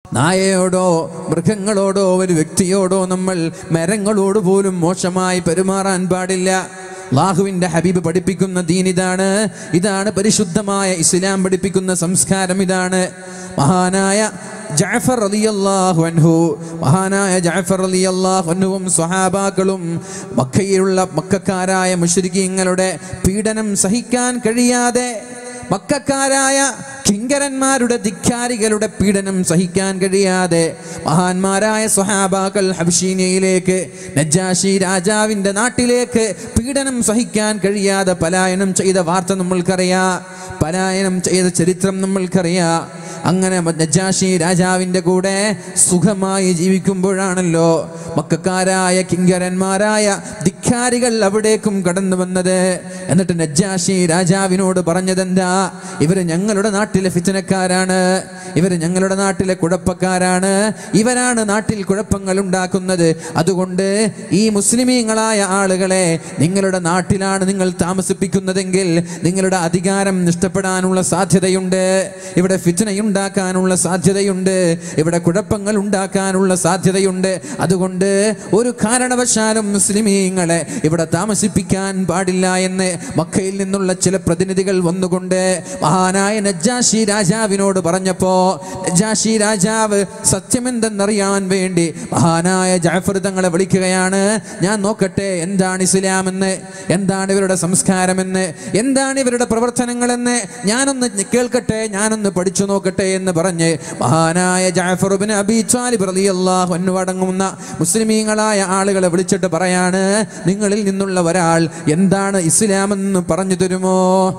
നായയോടോ മൃഗങ്ങളോടോ ഒരു വ്യക്തിയോടോ നമ്മൾ മരങ്ങളോട് പോലും മോശമായി പെരുമാറാൻ പാടില്ല അള്ളാഹുവിൻ്റെ ഹബീബ് പഠിപ്പിക്കുന്ന ദീൻ ഇതാണ് ഇതാണ് പരിശുദ്ധമായ ഇസ്ലാം പഠിപ്പിക്കുന്ന സംസ്കാരം ഇതാണ് മഹാനായ ജാഫർ റളിയല്ലാഹു അൻഹു മഹാനായ ജാഫർ റളിയല്ലാഹു അൻഹുവും സ്വഹാബാക്കളും മക്കയിലുള്ള മക്കക്കാരായ മുശ്രിക്കീങ്ങളുടെ പീഡനം സഹിക്കാൻ കഴിയാതെ മക്കാരായ കിങ്കരന്മാരുടെ ധിക്കാരികളുടെ പീഡനം സഹിക്കാൻ കഴിയാതെ മഹാന്മാരായ സ്വഹാബാക്കൾ ഹബ്ഷീനയിലേക്ക് നജാഷി രാജാവിൻ്റെ നാട്ടിലേക്ക് പീഡനം സഹിക്കാൻ കഴിയാതെ പലായനം ചെയ്ത വാർത്ത നമ്മൾക്കറിയാം പലായനം ചെയ്ത ചരിത്രം നമ്മൾക്കറിയാം അങ്ങനെ നജാഷി രാജാവിൻ്റെ കൂടെ സുഖമായി ജീവിക്കുമ്പോഴാണല്ലോ മക്കാരായ കിങ്കരന്മാരായ ധിക്കാരികൾ അവിടേക്കും കടന്നു വന്നത് എന്നിട്ട് നജാഷി രാജാവിനോട് പറഞ്ഞതെന്താ ഇവര് ഞങ്ങളുടെ നാട്ടിലെ ഫിത്തനക്കാരാണ് ഇവര് ഞങ്ങളുടെ നാട്ടിലെ കുഴപ്പക്കാരാണ് ഇവരാണ് നാട്ടിൽ കുഴപ്പങ്ങൾ ഉണ്ടാക്കുന്നത് അതുകൊണ്ട് ഈ മുസ്ലിമീങ്ങളായ ആളുകളെ നിങ്ങളുടെ നാട്ടിലാണ് നിങ്ങൾ താമസിപ്പിക്കുന്നതെങ്കിൽ നിങ്ങളുടെ അധികാരം നഷ്ടപ്പെടാനുള്ള സാധ്യതയുണ്ട് ഇവിടെ ഫിത്തനയുണ്ടാക്കാനുള്ള സാധ്യതയുണ്ട് ഇവിടെ കുഴപ്പങ്ങൾ ഉണ്ടാക്കാനുള്ള സാധ്യതയുണ്ട് അതുകൊണ്ട് ഒരു കാരണവശാലും മുസ്ലിമീങ്ങളെ ഇവിടെ താമസിപ്പിക്കാൻ പാടില്ല എന്ന് മക്കയിൽ നിന്നുള്ള ചില പ്രതിനിധികൾ വന്നുകൊണ്ട് മഹാനായ നജാഷി രാജാവിനോട് പറഞ്ഞപ്പോ നജാഷി രാജാവ് സത്യമെന്തെന്നറിയാൻ വേണ്ടി മഹാനായ ജാഫർ തങ്ങളെ വിളിക്കുകയാണ് ഞാൻ നോക്കട്ടെ എന്താണ് ഇസ്ലാമെന്ന് എന്താണ് ഇവരുടെ സംസ്കാരമെന്ന് എന്താണ് ഇവരുടെ പ്രവർത്തനങ്ങളെന്ന് ഞാനൊന്ന് കേൾക്കട്ടെ ഞാനൊന്ന് പഠിച്ചു നോക്കട്ടെ എന്ന് പറഞ്ഞ് മഹാനായ ജാഫർ ബിൻ അബി ത്വാലിബ് റളിയല്ലാഹു അൻഹു അടങ്ങുന്ന മുസ്ലിമീങ്ങളായ ആളുകളെ വിളിച്ചിട്ട് പറയാണ് നിങ്ങളിൽ നിന്നുള്ള ഒരാൾ എന്താണ് ഇസ്ലാം എന്ന് പറഞ്ഞു തരുമോ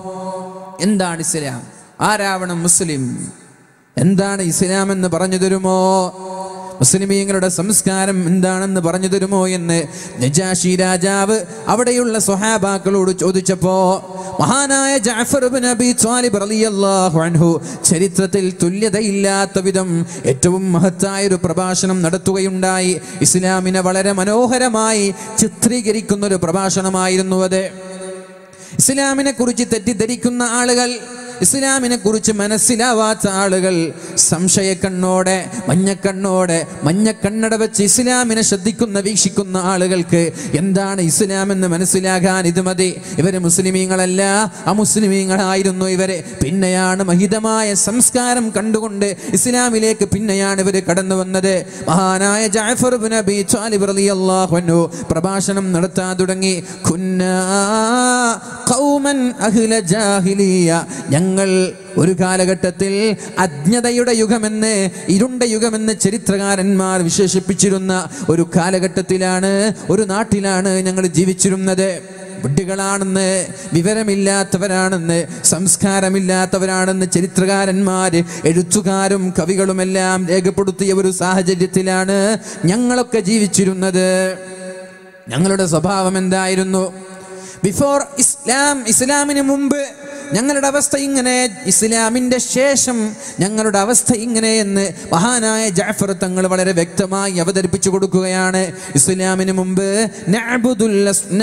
എന്താണ് ഇസ്ലാം ആരാവണം മുസ്ലിം എന്താണ് ഇസ്ലാം എന്ന് പറഞ്ഞു തരുമോ മുസ്ലിമീങ്ങളുടെ സംസ്കാരം എന്താണെന്ന് പറഞ്ഞു തരുമോ എന്ന് നജാഷി രാജാവ് അവിടെയുള്ള സ്വഹാബാക്കളോട് ചോദിച്ചപ്പോ മഹാനായ ജാഫർ ഇബ്നു നബി ത്വാലിബ് റളിയല്ലാഹു അൻഹു ചരിത്രത്തിൽ തുല്യതയില്ലാത്ത വിധം ഏറ്റവും മഹത്തായ ഒരു പ്രഭാഷണം നടത്തുകയുണ്ടായി ഇസ്ലാമിനെ വളരെ മനോഹരമായി ചിത്രീകരിക്കുന്ന ഒരു പ്രഭാഷണമായിരുന്നു അത് ഇസ്ലാമിനെ കുറിച്ച് തെറ്റിദ്ധരിക്കുന്ന ആളുകൾ ഇസ്ലാമിനെ കുറിച്ച് മനസ്സിലാവാത്ത ആളുകൾ സംശയക്കണ്ണോടെ മഞ്ഞക്കണ്ണോടെ മഞ്ഞക്കണ്ണട വെച്ച് ഇസ്ലാമിനെ ശ്രദ്ധിക്കുന്ന വീക്ഷിക്കുന്ന ആളുകൾക്ക് എന്താണ് ഇസ്ലാം എന്ന് മനസ്സിലാകാൻ ഇത് മതി ഇവര് മുസ്ലിമീങ്ങളല്ല അമുസ്ലിമീങ്ങളായിരുന്നു ഇവര് പിന്നെയാണ് മഹിതമായ സംസ്കാരം കണ്ടുകൊണ്ട് ഇസ്ലാമിലേക്ക് പിന്നെയാണ് ഇവര് കടന്നു വന്നത് മഹാനായ ജാഫർ ബിൻ അബി ത്വാലിബ് റളിയല്ലാഹു അൻഹു പ്രഭാഷണം നടത്താൻ തുടങ്ങി കുന്നാ ഖൗമൻ അഹ്ല ജാഹിലിയ ഞങ്ങൾ ഒരു കാലഘട്ടത്തിൽ അജ്ഞതയുടെ യുഗമെന്ന് ഇരുണ്ട യുഗമെന്ന് ചരിത്രകാരന്മാർ വിശേഷിപ്പിച്ചിരുന്ന ഒരു കാലഘട്ടത്തിലാണ് ഒരു നാട്ടിലാണ് ഞങ്ങൾ ജീവിച്ചിരുന്നത് വിഡ്ഢികളാണെന്ന് വിവരമില്ലാത്തവരാണെന്ന് സംസ്കാരമില്ലാത്തവരാണെന്ന് ചരിത്രകാരന്മാർ എഴുത്തുകാരും കവികളുമെല്ലാം രേഖപ്പെടുത്തിയ ഒരു സാഹചര്യത്തിലാണ് ഞങ്ങളൊക്കെ ജീവിച്ചിരുന്നത് ഞങ്ങളുടെ സ്വഭാവം എന്തായിരുന്നു ബിഫോർ ഇസ്ലാം ഇസ്ലാമിന് മുമ്പ് ഞങ്ങളുടെ അവസ്ഥ ഇങ്ങനെ ഇസ്ലാമിൻ്റെ ശേഷം ഞങ്ങളുടെ അവസ്ഥ ഇങ്ങനെ എന്ന് മഹാനായ ജാഫർ തങ്ങൾ വളരെ വ്യക്തമായി അവതരിപ്പിച്ചു കൊടുക്കുകയാണ് ഇസ്ലാമിന് മുമ്പ് നഅ്ബുദുൽ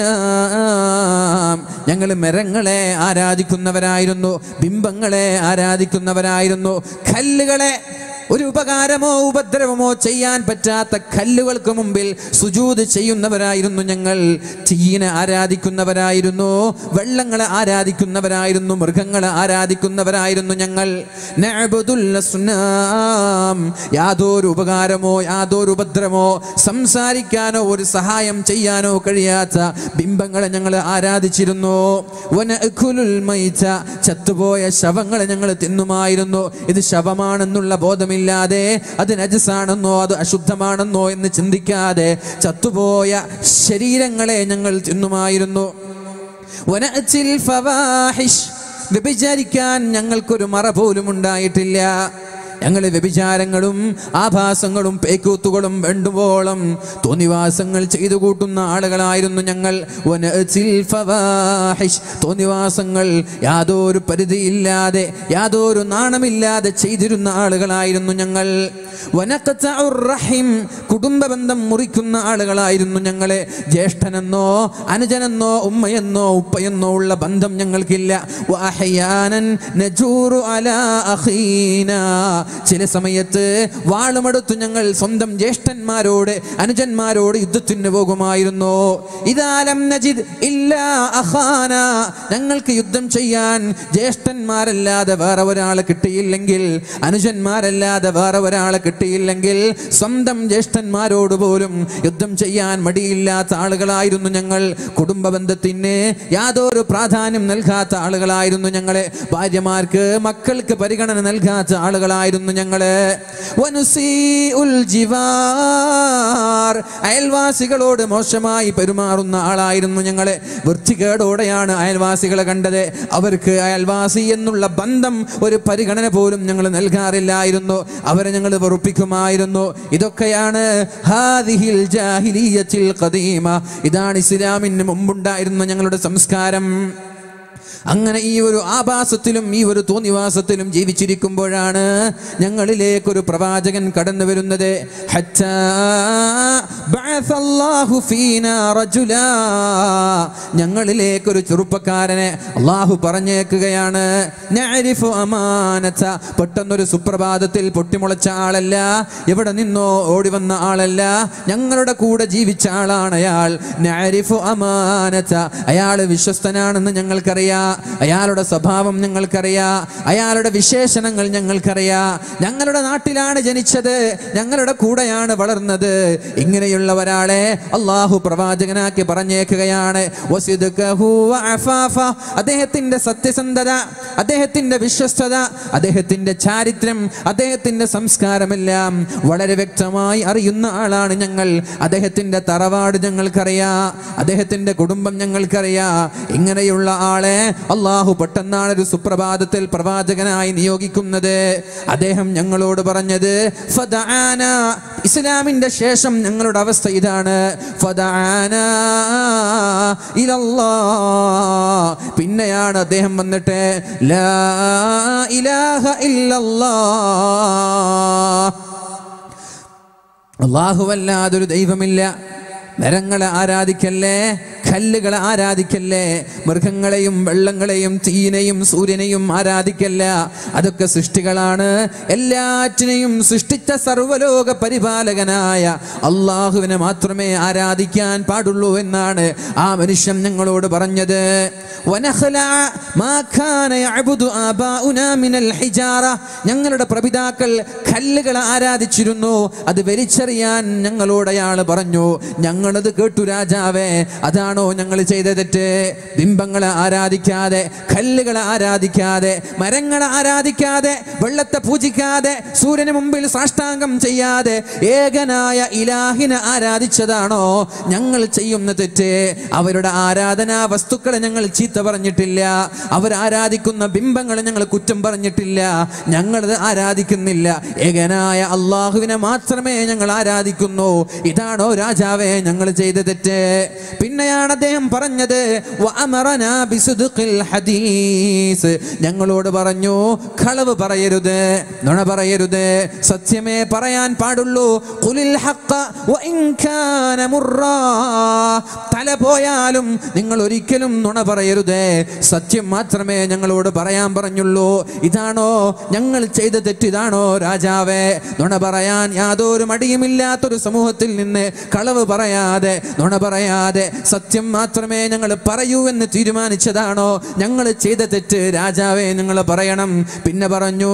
അസ്നാം ഞങ്ങൾ മരങ്ങളെ ആരാധിക്കുന്നവരായിരുന്നു ബിംബങ്ങളെ ആരാധിക്കുന്നവരായിരുന്നു കല്ലുകളെ ഒരു ഉപകാരമോ ഉപദ്രവമോ ചെയ്യാൻ പറ്റാത്ത കല്ലുകൾക്ക് മുമ്പിൽ സുജൂത് ചെയ്യുന്നവരായിരുന്നു ഞങ്ങൾ തീയിനെ ആരാധിക്കുന്നവരായിരുന്നു വെള്ളങ്ങളെ ആരാധിക്കുന്നവരായിരുന്നു മൃഗങ്ങളെ ആരാധിക്കുന്നവരായിരുന്നു ഞങ്ങൾ നഅ്ബുദുൽ അസ്നാം. യാതൊരു ഉപകാരമോ യാതൊരു ഉപദ്രവമോ സംസാരിക്കാനോ ഒരു സഹായം ചെയ്യാനോ കഴിയാത്ത ബിംബങ്ങളെ ഞങ്ങൾ ആരാധിച്ചിരുന്നു വനഅ്കുലുൽ മൈത. ചത്തുപോയ ശവങ്ങളെ ഞങ്ങൾ തിന്നുമായിരുന്നു ഇത് ശവമാണെന്നുള്ള ബോധമില്ലാതെ അത് നജസാണെന്നോ അത് അശുദ്ധമാണെന്നോ എന്ന് ചിന്തിക്കാതെ ചത്തുപോയ ശരീരങ്ങളെ ഞങ്ങൾ തിന്നുമായിരുന്നു വനഅത്തിൽ ഫവാഹിഷ് വ്യഭിചരിക്കാൻ ഞങ്ങൾക്കൊരു മറ പോലും ഉണ്ടായിട്ടില്ല ഞങ്ങൾ വ്യഭിചാരങ്ങളും ആഭാസങ്ങളും പേക്കൂത്തുകളും വേണ്ടുവോളം തോന്നിവാസങ്ങൾ ചെയ്തു കൂട്ടുന്ന ആളുകളായിരുന്നു ഞങ്ങൾ വനഅത്തിൽ ഫവാഹിഷ് തോന്നിവാസങ്ങൾ യാതൊരു പരിധിയില്ലാതെ യാതൊരു നാണമില്ലാതെ ചെയ്തിരുന്ന ആളുകളായിരുന്നു ഞങ്ങൾ വനഖതഉർ റഹിം കുടുംബ ബന്ധം മുറിക്കുന്ന ആളുകളായിരുന്നു ഞങ്ങളെ ജ്യേഷ്ഠനെന്നോ അനുജനെന്നോ ഉമ്മയെന്നോ ഉപ്പയെന്നോ ഉള്ള ബന്ധം ഞങ്ങൾക്കില്ല വഅഹ്യാനൻ നജൂറു അലാ അഖീന ചില സമയത്ത് വാളുമെടുത്തു ഞങ്ങൾ സ്വന്തം ജ്യേഷ്ഠന്മാരോട് അനുജന്മാരോട് യുദ്ധത്തിന് പോകുമായിരുന്നു ഇതാലം നജിദ് ഇല്ലാ അഖാന ഞങ്ങൾക്ക് യുദ്ധം ചെയ്യാൻ ജ്യേഷ്ഠന്മാരല്ലാതെ വേറെ ഒരാളെ കിട്ടിയില്ലെങ്കിൽ അനുജന്മാരല്ലാതെ വേറെ ഒരാളെ കിട്ടിയില്ലെങ്കിൽ സ്വന്തം ജ്യേഷ്ഠന്മാരോട് പോലും യുദ്ധം ചെയ്യാൻ മടിയില്ലാത്ത ആളുകളായിരുന്നു ഞങ്ങൾ കുടുംബ ബന്ധത്തിന് യാതൊരു പ്രാധാന്യം നൽകാത്ത ആളുകളായിരുന്നു ഞങ്ങളെ ഭാര്യമാർക്ക് മക്കൾക്ക് പരിഗണന നൽകാത്ത ആളുകളായിരുന്നു ഞങ്ങള് വനുസീഉൽ ജിവാർ അയൽവാസികളോട് മോശമായി പെരുമാറുന്ന ആളായിരുന്നു ഞങ്ങളെ വൃത്തികേടോടെയാണ് അയൽവാസികളെ കണ്ടത് അവർക്ക് അയൽവാസി എന്നുള്ള ബന്ധം ഒരു പരിഗണന പോലും ഞങ്ങൾ നൽകാറില്ലായിരുന്നു അവരെ ഞങ്ങൾ വെറുപ്പിക്കുമായിരുന്നു ഇതൊക്കെയാണ് ഹാദിഹിൽ ജാഹിലിയത്തിൽ ഖദീമ ഇതാണ് ഇസ്ലാമിന് മുമ്പുണ്ടായിരുന്ന ഞങ്ങളുടെ സംസ്കാരം അങ്ങനെ ഈ ഒരു ആഭാസത്തിലും ഈ ഒരു തോന്നിവാസത്തിലും ജീവിച്ചിരിക്കുമ്പോഴാണ് ഞങ്ങളിലേക്കൊരു പ്രവാചകൻ കടന്നു വരുന്നത് ഹത്താ ബഅസല്ലാഹു ഫീനാ റജുലാ. ഞങ്ങളിലേക്കൊരു ചെറുപ്പക്കാരനെ അള്ളാഹു പറഞ്ഞേക്കുകയാണ് നഅരിഫു അമാനത പെട്ടെന്നൊരു സുപ്രഭാതത്തിൽ പൊട്ടിമുളച്ച ആളല്ല എവിടെ നിന്നോ ഓടി വന്ന ആളല്ല ഞങ്ങളുടെ കൂടെ ജീവിച്ച ആളാണ് അയാൾ നഅരിഫു അമാനത അയാൾ വിശ്വസ്തനാണെന്ന് ഞങ്ങൾക്കറിയാം അയാളുടെ സ്വഭാവം ഞങ്ങൾക്കറിയാം അയാളുടെ വിശേഷണങ്ങൾ ഞങ്ങൾക്കറിയാം ഞങ്ങളുടെ നാട്ടിലാണ് ജനിച്ചത് ഞങ്ങളുടെ കൂടെയാണ് വളർന്നത് ഇങ്ങനെയുള്ള ഒരാളെ അള്ളാഹു പ്രവാചകനാക്കി പറഞ്ഞേക്കുകയാണ് വസിദ്ഖഹു വഅഫാഫ. അദ്ദേഹത്തിന്റെ സത്യസന്ധത അദ്ദേഹത്തിന്റെ വിശ്വസ്തത അദ്ദേഹത്തിന്റെ ചാരിത്രം അദ്ദേഹത്തിന്റെ സംസ്കാരമെല്ലാം വളരെ വ്യക്തമായി അറിയുന്ന ആളാണ് ഞങ്ങൾ അദ്ദേഹത്തിന്റെ തറവാട് ഞങ്ങൾക്കറിയാം അദ്ദേഹത്തിന്റെ കുടുംബം ഞങ്ങൾക്കറിയാം ഇങ്ങനെയുള്ള ആളെ അള്ളാഹു പെട്ടെന്നാണ് ഒരു സുപ്രഭാതത്തിൽ പ്രവാചകനായി നിയോഗിക്കുന്നത് അദ്ദേഹം ഞങ്ങളോട് പറഞ്ഞത് ഫദആന ഇസ്ലാമിന്റെ ശേഷം ഞങ്ങളുടെ അവസ്ഥ ഇതാണ് ഫദആന ഇലല്ലാ പിന്നെയാണ് അദ്ദേഹം വന്നിട്ട് ലാ ഇലാഹ ഇല്ലല്ലാ അള്ളാഹുവല്ലാതൊരു ദൈവമില്ല മരങ്ങളെ ആരാധിക്കല്ലേ കല്ലുകളെ ആരാധിക്കല്ലേ മൃഗങ്ങളെയും വെള്ളങ്ങളെയും തീനെയും സൂര്യനെയും ആരാധിക്കല്ല അതൊക്കെ സൃഷ്ടികളാണ് എല്ലാറ്റിനെയും സൃഷ്ടിച്ച സർവലോക പരിപാലകനായ അള്ളാഹുവിനെ മാത്രമേ ആരാധിക്കാൻ പാടുള്ളൂ എന്നാണ് ആ മനുഷ്യൻ ഞങ്ങളോട് പറഞ്ഞത് വനഖ്ലഅ മാ കാന യഅബുദു ആബാഉനാ മിനൽ ഹിജാറ ഞങ്ങളുടെ പ്രപിതാക്കൾ കല്ലുകളെ ആരാധിച്ചിരുന്നു അത് വലിച്ചെറിയാൻ ഞങ്ങളോട് അയാൾ പറഞ്ഞു ഞങ്ങളത് കേട്ടു രാജാവേ അതാണോ ഞങ്ങൾ ചെയ്ത തെറ്റ് ബിംബങ്ങളെ ആരാധിക്കാതെ കല്ലുകളെ ആരാധിക്കാതെ മരങ്ങളെ ആരാധിക്കാതെ വെള്ളത്തെ പൂജിക്കാതെ സൂര്യന് മുമ്പിൽ സാഷ്ടാംഗം ചെയ്യാതെ ഏകനായ ഇലാഹിനെ ആരാധിച്ചതാണോ ഞങ്ങൾ ചെയ്യുന്ന തെറ്റ് അവരുടെ ആരാധനാ വസ്തുക്കളെ ഞങ്ങൾ ചീത്ത പറഞ്ഞിട്ടില്ല അവർ ആരാധിക്കുന്ന ബിംബങ്ങളെ ഞങ്ങൾ കുറ്റം പറഞ്ഞിട്ടില്ല ഞങ്ങളത് ആരാധിക്കുന്നില്ല ഏകനായ അള്ളാഹുവിനെ മാത്രമേ ഞങ്ങൾ ആരാധിക്കുന്നു ഇതാണോ രാജാവേ ഞങ്ങൾ ചെയ്ത തെറ്റ് പിന്നെയാണ് അദ്ദേഹം പറഞ്ഞത് വഅമറനാ ബിസുദ്ഖിൽ ഹദീസ് ഞങ്ങളോട് പറഞ്ഞു കളവ് പറയരുത് നുണ പറയരുത് സത്യമേ പറയാൻ പാടുള്ളൂ ഖുലിൽ ഹഖ വഇൻ കാന മുറാ തല പോയാലും നിങ്ങൾ ഒരിക്കലും നുണ പറയരുത് സത്യം മാത്രമേ ഞങ്ങളോട് പറയാൻ പറഞ്ഞുള്ളൂ ഇതാണോ ഞങ്ങൾ ചെയ്ത തെറ്റിതാണോ രാജാവേ നുണ പറയാൻ യാതൊരു മടിയുമില്ലാത്തൊരു സമൂഹത്തിൽ നിന്ന് കളവ് പറയാതെ നുണ പറയാതെ സത്യം മാത്രമേ ഞങ്ങൾ പറയൂ എന്ന് തീരുമാനിച്ചതാണോ ഞങ്ങൾ ചെയ്ത തെറ്റ് രാജാവേ നിങ്ങൾ പറയണം പിന്നെ പറഞ്ഞു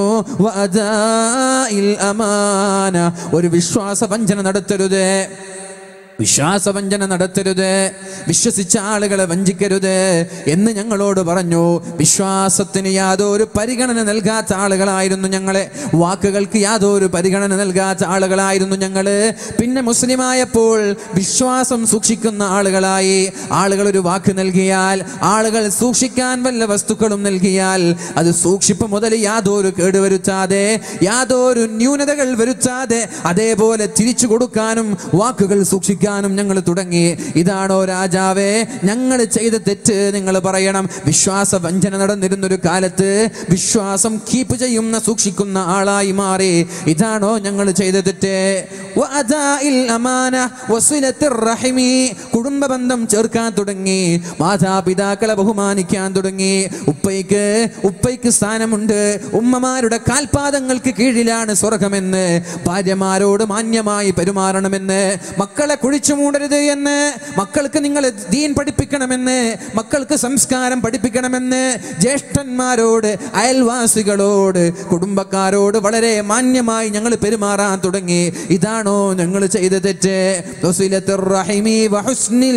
വഅദാഇൽ അമാന ഒരു വിശ്വാസവഞ്ചന നടത്തരുത് വിശ്വാസവഞ്ചന നടത്തരുത് വിശ്വസിച്ച ആളുകളെ വഞ്ചിക്കരുത് എന്ന് ഞങ്ങളോട് പറഞ്ഞു വിശ്വാസത്തിന് യാതൊരു പരിഗണന നൽകാത്ത ആളുകളായിരുന്നു ഞങ്ങളെ വാക്കുകൾക്ക് യാതൊരു പരിഗണന നൽകാത്ത ആളുകളായിരുന്നു ഞങ്ങള് പിന്നെ മുസ്ലിമായപ്പോൾ വിശ്വാസം സൂക്ഷിക്കുന്ന ആളുകളായി ആളുകൾ ഒരു വാക്ക് നൽകിയാൽ ആളുകൾ സൂക്ഷിക്കാൻ വല്ല വസ്തുക്കളും നൽകിയാൽ അത് സൂക്ഷിപ്പ് മുതൽ യാതൊരു കേടുവരുത്താതെ യാതൊരു ന്യൂനതകൾ വരുത്താതെ അതേപോലെ തിരിച്ചു കൊടുക്കാനും വാക്കുകൾ സൂക്ഷിക്കാനും ഞങ്ങൾ തുടങ്ങി ഇതാണോ രാജാവേ ഞങ്ങൾ ചെയ്ത തെറ്റ് നിങ്ങൾ പറയണം വിശ്വാസ വഞ്ചന നടന്നിരുന്നൊരു കാലത്ത് വിശ്വാസം കീപ്പ് ചെയ്യുന്ന സൂക്ഷിക്കുന്ന ആളായി മാറി ഇതാണോ ഞങ്ങൾ ചെയ്ത തെറ്റ് വഅദാഇൽ അമാന വസിലത്തിർ റഹിമി കുടുംബ ബന്ധം ചേർക്കാൻ തുടങ്ങി മാതാപിതാക്കളെ ബഹുമാനിക്കാൻ തുടങ്ങി ഉപ്പയ്ക്ക് ഉപ്പയ്ക്ക് സ്ഥാനമുണ്ട് ഉമ്മമാരുടെ കാൽപാദങ്ങൾക്ക് കീഴിലാണ് സ്വർഗമെന്ന് ഭാര്യമാരോട് മാന്യമായി പെരുമാറണമെന്ന് മക്കളെ കുഴിച്ചു മൂടരുത് എന്ന് മക്കൾക്ക് നിങ്ങൾ ദീൻ പഠിപ്പിക്കണമെന്ന് മക്കൾക്ക് സംസ്കാരം പഠിപ്പിക്കണമെന്ന് ജ്യേഷ്ഠന്മാരോട് അയൽവാസികളോട് കുടുംബക്കാരോട് വളരെ മാന്യമായി ഞങ്ങൾ പെരുമാറാൻ തുടങ്ങി ഇതാണോ ഞങ്ങൾ ചെയ്ത തെറ്റ് വസിലത്തുർ റഹിമി വഹുസ്നിൽ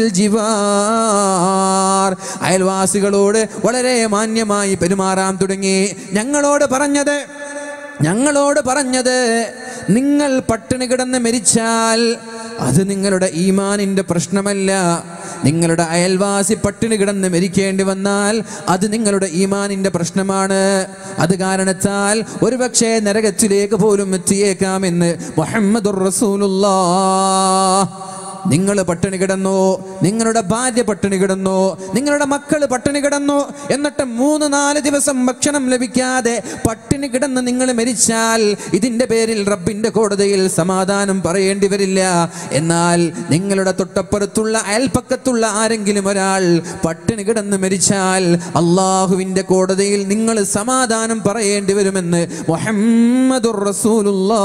ജിവാർ അയൽവാസികളോട് വളരെ മാന്യമായി പെരുമാറാൻ തുടങ്ങി ഞങ്ങളോട് പറഞ്ഞത് ഞങ്ങളോട് പറഞ്ഞത് നിങ്ങൾ പട്ടിണി കിടന്ന് മരിച്ചാൽ അത് നിങ്ങളുടെ ഈമാനിന്റെ പ്രശ്നമല്ല നിങ്ങളുടെ അയൽവാസി പട്ടിണി കിടന്ന് മരിക്കേണ്ടി വന്നാൽ അത് നിങ്ങളുടെ ഈമാനിന്റെ പ്രശ്നമാണ് അത് കാരണത്താൽ ഒരുപക്ഷെ നരകത്തിലേക്ക് പോലും എത്തിയേക്കാമെന്ന് മുഹമ്മദുർ റസൂലുള്ളാ നിങ്ങൾ പട്ടിണി കിടന്നു നിങ്ങളുടെ ഭാര്യ പട്ടിണി കിടന്നു നിങ്ങളുടെ മക്കൾ പട്ടിണി കിടന്നു എന്നിട്ട് മൂന്ന് നാല് ദിവസം ഭക്ഷണം ലഭിക്കാതെ പട്ടിണി കിടന്ന് നിങ്ങൾ മരിച്ചാൽ ഇതിന്റെ പേരിൽ റബ്ബിന്റെ കോടതിയിൽ സമാധാനം പറയേണ്ടി വരില്ല എന്നാൽ നിങ്ങളുടെ തൊട്ടപ്പുറത്തുള്ള അയൽപ്പക്കത്തുള്ള ആരെങ്കിലും ഒരാൾ പട്ടിണി കിടന്ന് മരിച്ചാൽ അള്ളാഹുവിന്റെ കോടതിയിൽ നിങ്ങൾ സമാധാനം പറയേണ്ടി വരുമെന്ന് മുഹമ്മദുർ റസൂലുള്ളാ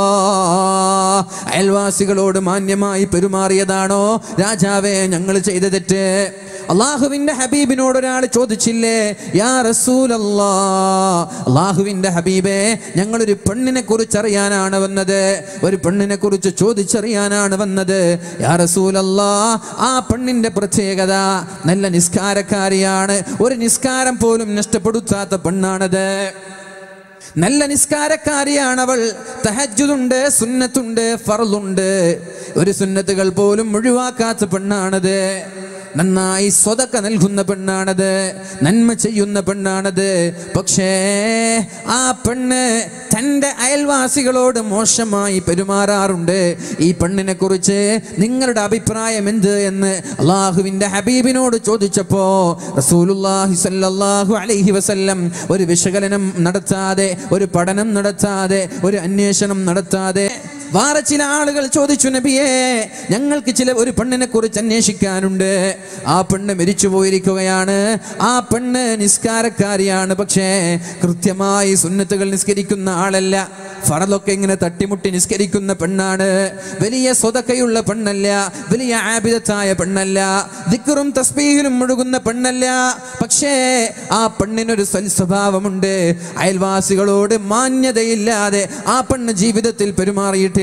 അയൽവാസികളോട് മാന്യമായി പെരുമാറിയതാണോ രാജാവേ ഞങ്ങൾ ചെയ്ത തെറ്റ് അള്ളാഹുവിന്റെ ഹബീബിനോട് ഒരാൾ ചോദിച്ചില്ലേ യാ റസൂലല്ലാ അള്ളാഹുവിന്റെ ഹബീബേ ഞങ്ങളൊരു പെണ്ണിനെ കുറിച്ച് അറിയാനാണ് വന്നത് ഒരു പെണ്ണിനെ കുറിച്ച് ചോദിച്ചറിയാനാണ് വന്നത് യാ റസൂലല്ലാ ആ പെണ്ണിന്റെ പ്രത്യേകത നല്ല നിസ്കാരക്കാരിയാണ് ഒരു നിസ്കാരം പോലും നഷ്ടപ്പെടുത്താത്ത പെണ്ണാണത് നല്ല നിസ്കാരക്കാരിയാണ് അവൾ തഹജുദുണ്ട് സുന്നത്തുണ്ട് ഫറലുണ്ട് ഒരു സുന്നത്തുകൾ പോലും ഒഴിവാക്കാത്ത പെണ്ണാണത് നന്നായി സ്വതക്ക നൽകുന്ന പെണ്ണാണത് നന്മ ചെയ്യുന്ന പെണ്ണാണത് പക്ഷേ ആ പെണ്ണ് തൻ്റെ അയൽവാസികളോട് മോശമായി പെരുമാറാറുണ്ട് ഈ പെണ്ണിനെ കുറിച്ച് നിങ്ങളുടെ അഭിപ്രായം എന്ത് എന്ന് അള്ളാഹുവിൻ്റെ ഹബീബിനോട് ചോദിച്ചപ്പോ റസൂലുള്ളാഹി സ്വല്ലല്ലാഹു അലൈഹി വസല്ലം ഒരു വിശകലനം നടത്താതെ ഒരു പഠനം നടത്താതെ ഒരു അന്വേഷണം നടത്താതെ വേറെ ചില ആളുകൾ ചോദിച്ചു നബിയേ ഞങ്ങൾക്ക് ചില ഒരു പെണ്ണിനെ കുറിച്ച് അന്വേഷിക്കാനുണ്ട് ആ പെണ്ണ് മരിച്ചു പോയിരിക്കുകയാണ് ആ പെണ്ണ് നിസ്കാരക്കാരിയാണ് പക്ഷേ കൃത്യമായി സുന്നത്തുകൾ നിസ്കരിക്കുന്ന ആളല്ല ഫറലൊക്കെ ഇങ്ങനെ തട്ടിമുട്ടി നിസ്കരിക്കുന്ന പെണ്ണാണ് വലിയ സ്വതക്കയുള്ള പെണ്ണല്ല വലിയ ആബിദത്തായ പെണ്ണല്ല ദിക്കറും തസ്ബീഹിലും മുഴുകുന്ന പെണ്ണല്ല പക്ഷേ ആ പെണ്ണിനൊരു സൽസ്വഭാവമുണ്ട് അയൽവാസികളോട് മാന്യതയില്ലാതെ ആ പെണ്ണ് ജീവിതത്തിൽ പെരുമാറിയിട്ടില്ല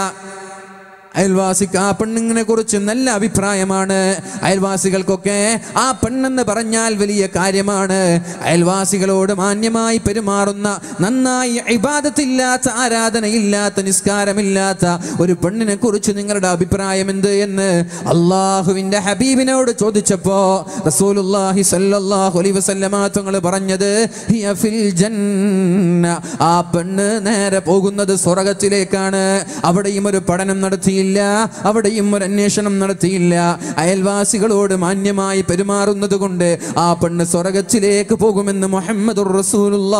അയൽവാസിക്ക് ആ പെണ്ണിനെ കുറിച്ച് നല്ല അഭിപ്രായമാണ് അയൽവാസികൾക്കൊക്കെ ആ പെണ്ണെന്ന് പറഞ്ഞാൽ വലിയ കാര്യമാണ് അയൽവാസികളോട് മാന്യമായി പെരുമാറുന്ന നന്നായി ഇബാദത്തില്ലാത്ത ആരാധനയില്ലാത്ത നിസ്കാരമില്ലാത്ത ഒരു പെണ്ണിനെ കുറിച്ച് നിങ്ങളുടെ അഭിപ്രായം എന്ത് എന്ന് അള്ളാഹുവിന്റെ ഹബീബിനോട് ചോദിച്ചപ്പോ റസൂലുള്ളാഹി സല്ലല്ലാഹു അലൈഹി വസല്ലമ തങ്ങൾ പറഞ്ഞത് ഹിയ ഫിൽ ജന്ന ആ പെണ്ണ് നേരെ പോകുന്നത് സ്വർഗത്തിലേക്കാണ് അവിടെയും ഒരു പഠനം നടത്തിയില്ല അവിടെയും ഒരു അന്വേഷണം നടത്തിയില്ല അയൽവാസികളോട് മാന്യമായി പെരുമാറുന്നത് കൊണ്ട് ആ പെണ്ണ് സ്വർഗത്തിലേക്ക് പോകുമെന്ന് മുഹമ്മദുർ റസൂലുള്ള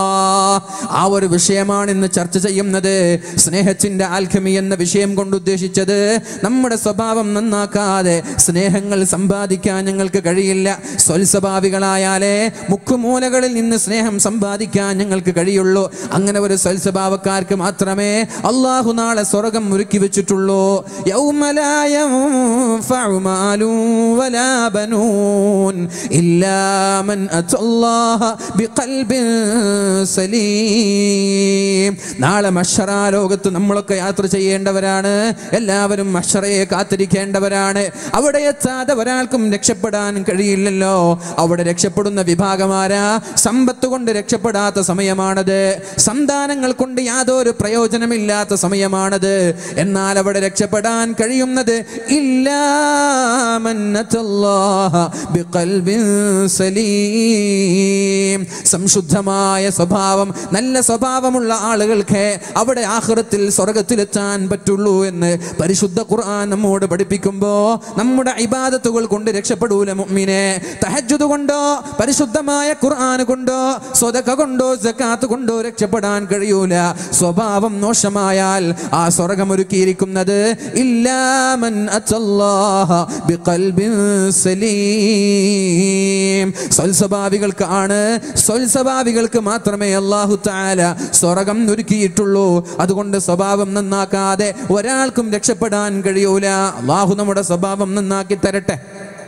ആ ഒരു വിഷയമാണ് ഇന്ന് ചർച്ച ചെയ്യുന്നത് സ്നേഹത്തിന്റെ ആൽഖമി എന്ന വിഷയം കൊണ്ട് ഉദ്ദേശിച്ചത് നമ്മുടെ സ്വഭാവം നന്നാക്കാതെ സ്നേഹങ്ങൾ സമ്പാദിക്കാൻ ഞങ്ങൾക്ക് കഴിയില്ല സ്വൽസ്വഭാവികളായാലേ മുക്കുമൂലകളിൽ നിന്ന് സ്നേഹം സമ്പാദിക്കാൻ ഞങ്ങൾക്ക് കഴിയുള്ളൂ അങ്ങനെ ഒരു സ്വൽസ്വഭാവക്കാർക്ക് മാത്രമേ അള്ളാഹു നാളെ സ്വർഗം ഒരുക്കി വെച്ചിട്ടുള്ളൂ يوم لا ينفع مال ولا بنون إلا من أتى الله بقلب سليم നാളെ മഷറ ലോകത്ത് നമ്മളൊക്കെ യാത്ര ചെയ്യേണ്ടവരാണ് എല്ലാവരും മഷറയെ കാത്തിരിക്കേണ്ടവരാണ് അവിടെ എത്താതെ ഒരാൾക്കും രക്ഷപ്പെടാൻ കഴിയില്ലല്ലോ അവിടെ രക്ഷപ്പെടുന്ന വിഭാഗമാരാ സമ്പത്ത് കൊണ്ട് രക്ഷപ്പെടാത്ത സമയമാണത് സന്താനങ്ങൾ കൊണ്ട് യാതൊരു പ്രയോജനമില്ലാത്ത സമയമാണത് എന്നാൽ അവിടെ രക്ഷപ്പെടാൻ കഴിയുന്നത് സലീം സംശുദ്ധമായ സ്വഭാവം നല്ല സ്വഭാവമുള്ള ആളുകൾക്ക് അവിടെ ആഹ്റത്തിൽ സ്വർഗത്തിലെത്താൻ പറ്റുള്ളൂ എന്ന് പരിശുദ്ധ ഖുർആൻ നമ്മോട് പഠിപ്പിക്കുമ്പോ നമ്മുടെ ഇബാദത്തുകൾ കൊണ്ട് രക്ഷപ്പെടൂല മുഅ്മിനെ തഹജ്ജുദ് കൊണ്ടോ പരിശുദ്ധമായ ഖുർആൻ കൊണ്ടോ സ്വതക്ക കൊണ്ടോ സക്കാത്ത് കൊണ്ടോ രക്ഷപ്പെടാൻ കഴിയൂല സ്വഭാവം മോശമായാൽ ആ സ്വർഗം ഒരുക്കിയിരിക്കുന്നത് കിട്ടുന്നത് ഇല്ലാമൻ അത്തല്ലാഹ ബിഖൽബിൻ സലീം സ്വൽസ്വഭാവികൾക്കാണ് സ്വൽസ്വഭാവികൾക്ക് മാത്രമേ അള്ളാഹു താല സ്വർഗം ഒരുക്കിയിട്ടുള്ളൂ അതുകൊണ്ട് സ്വഭാവം നന്നാക്കാതെ ഒരാൾക്കും രക്ഷപ്പെടാൻ കഴിയൂല അള്ളാഹു നമ്മുടെ സ്വഭാവം നന്നാക്കി തരട്ടെ